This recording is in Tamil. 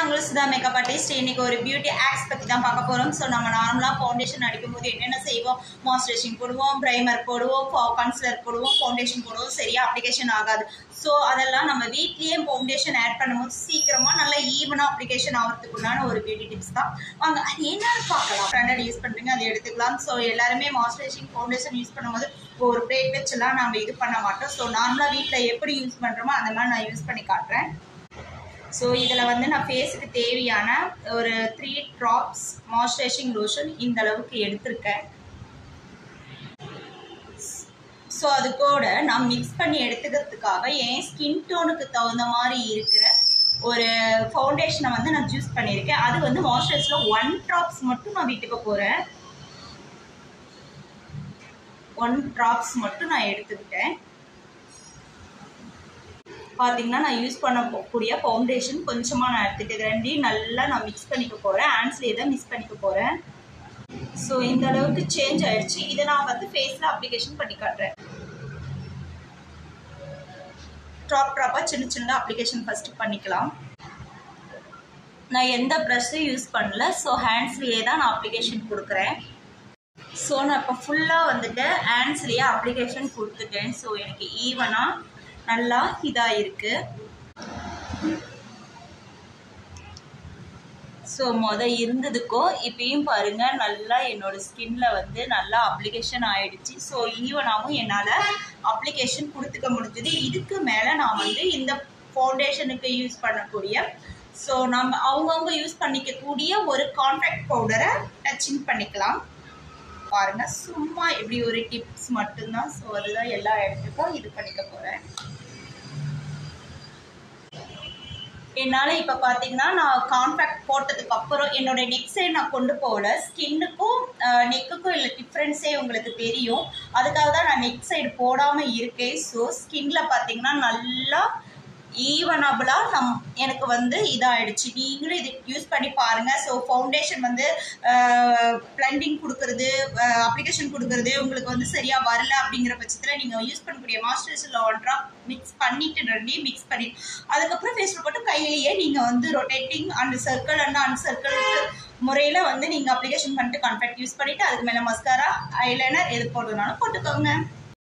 உங்களை சுதா மேக்கப் ஆர்டிஸ்ட் இன்னைக்கு ஒரு பியூட்டி ஆக்ஸ் பற்றி தான் பார்க்க போகிறோம் ஸோ நம்ம நார்மலாக ஃபவுண்டேஷன் அடிக்கும்போது என்னென்ன செய்வோம் மாய்ஸ்சரைசிங் போடுவோம் ப்ரைமர் போடுவோம் கன்சிலர் போடுவோம் ஃபவுண்டேஷன் போடுவோம் சரியா அப்ளிகேஷன் ஆகாது ஸோ அதெல்லாம் நம்ம வீட்லேயே ஃபவுண்டேஷன் ஆட் பண்ணும்போது சீக்கிரமாக நல்லா ஈவனாக அப்ளிகேஷன் ஆகிறதுக்குண்டான ஒரு பியூட்டி டிப்ஸ் தான் வாங்க அது என்னன்னு பார்க்கலாம் ஸ்டாண்டர்ட் யூஸ் பண்ணுறீங்க அதை எடுத்துக்கலாம் ஸோ எல்லாருமே மாய்ஸ்சரைசிங் ஃபவுண்டேஷன் யூஸ் பண்ணும்போது ஒரு பிளேட் வச்சுலாம் நம்ம இது பண்ண மாட்டோம் ஸோ நார்மலாக வீட்டில் எப்படி யூஸ் பண்ணுறோமோ அந்த மாதிரி நான் யூஸ் பண்ணி காட்டுறேன் ஸோ இதில் வந்து நான் ஃபேஸுக்கு தேவையான ஒரு த்ரீ ட்ராப்ஸ் மாய்ஸ்சரைசிங் லோஷன் இந்த அளவுக்கு எடுத்திருக்கேன் ஸோ அது கூட நான் மிக்ஸ் பண்ணி எடுத்துக்கிறதுக்காக என் ஸ்கின் டோனுக்கு தகுந்த மாதிரி இருக்கிற ஒரு ஃபவுண்டேஷனை வந்து நான் சூஸ் பண்ணியிருக்கேன் அது வந்து மாய்ஸ்சரைஸில் ஒன் ட்ராப்ஸ் மட்டும் நான் வீட்டுக்கு போகிறேன் ஒன் ட்ராப்ஸ் மட்டும் நான் எடுத்துக்கிட்டேன் பார்த்தீங்கன்னா நான் யூஸ் பண்ணக்கூடிய ஃபவுண்டேஷன் கொஞ்சமாக நான் எடுத்துட்டு ரெண்டையும் நல்லா நான் மிக்ஸ் பண்ணிக்க போகிறேன் ஹேண்ட்ஸ்லேயே தான் மிக்ஸ் பண்ணிக்க போகிறேன் ஸோ இந்த அளவுக்கு சேஞ்ச் ஆயிடுச்சு இதை நான் வந்து ஃபேஸில் அப்ளிகேஷன் பண்ணி காட்டுறேன் ட்ராப் ட்ராப்பாக சின்ன சின்ன அப்ளிகேஷன் ஃபஸ்ட்டு பண்ணிக்கலாம் நான் எந்த ப்ரஷ்ஷும் யூஸ் பண்ணல ஸோ ஹேண்ட்ஸ்லேயே தான் நான் அப்ளிகேஷன் கொடுக்குறேன் ஸோ நான் இப்போ ஃபுல்லாக வந்துட்டு ஹேண்ட்ஸ்லேயே அப்ளிகேஷன் கொடுத்துட்டேன் ஸோ எனக்கு ஈவனாக நல்லா இதாக இருக்கு ஸோ மொத இருந்ததுக்கோ இப்பயும் பாருங்க நல்லா என்னோட ஸ்கின்ல வந்து நல்லா அப்ளிகேஷன் ஆயிடுச்சு ஸோ ஈவனாகவும் என்னால் அப்ளிகேஷன் கொடுத்துக்க முடிஞ்சது இதுக்கு மேலே நான் வந்து இந்த ஃபவுண்டேஷனுக்கு யூஸ் பண்ணக்கூடிய ஸோ நம்ம அவங்கவுங்க யூஸ் பண்ணிக்கக்கூடிய ஒரு கான்டாக்ட் பவுடரை டச்சிங் பண்ணிக்கலாம் பாருங்க சும்மா இப்படி ஒரு டிப்ஸ் மட்டும்தான் ஸோ அதுதான் எல்லா இடத்துக்கும் இது பண்ணிக்க போகிறேன் என்னால் இப்போ பார்த்தீங்கன்னா நான் கான்டாக்ட் போட்டதுக்கு அப்புறம் என்னோட நெக் சைடு நான் கொண்டு போகல ஸ்கின்னுக்கும் நெக்குக்கும் இல்லை டிஃப்ரென்ஸே உங்களுக்கு தெரியும் அதுக்காக தான் நான் நெக் சைடு போடாமல் இருக்கேன் ஸோ ஸ்கின்ல பார்த்தீங்கன்னா நல்லா ஈவனபிளாக நம் எனக்கு வந்து இதாகிடுச்சு நீங்களும் இது யூஸ் பண்ணி பாருங்கள் ஸோ ஃபவுண்டேஷன் வந்து பிளண்டிங் கொடுக்குறது அப்ளிகேஷன் கொடுக்குறது உங்களுக்கு வந்து சரியாக வரல அப்படிங்கிற பட்சத்தில் நீங்கள் யூஸ் பண்ணக்கூடிய மாய்ஸ்சரைசரில் ஒன் ட்ராப் மிக்ஸ் பண்ணிட்டு ரெண்டையும் மிக்ஸ் பண்ணி அதுக்கப்புறம் ஃபேஸில் போட்டு கையிலேயே நீங்கள் வந்து ரொட்டேட்டிங் அண்ட் சர்க்கிள் அண்ட் அன் சர்க்கிள் முறையில் வந்து நீங்கள் அப்ளிகேஷன் பண்ணிட்டு கான்டாக்ட் யூஸ் பண்ணிவிட்டு அதுக்கு மேலே மஸ்காரா ஐலைனர் எது போடுறதுனாலும் போட்டுக்கோங்க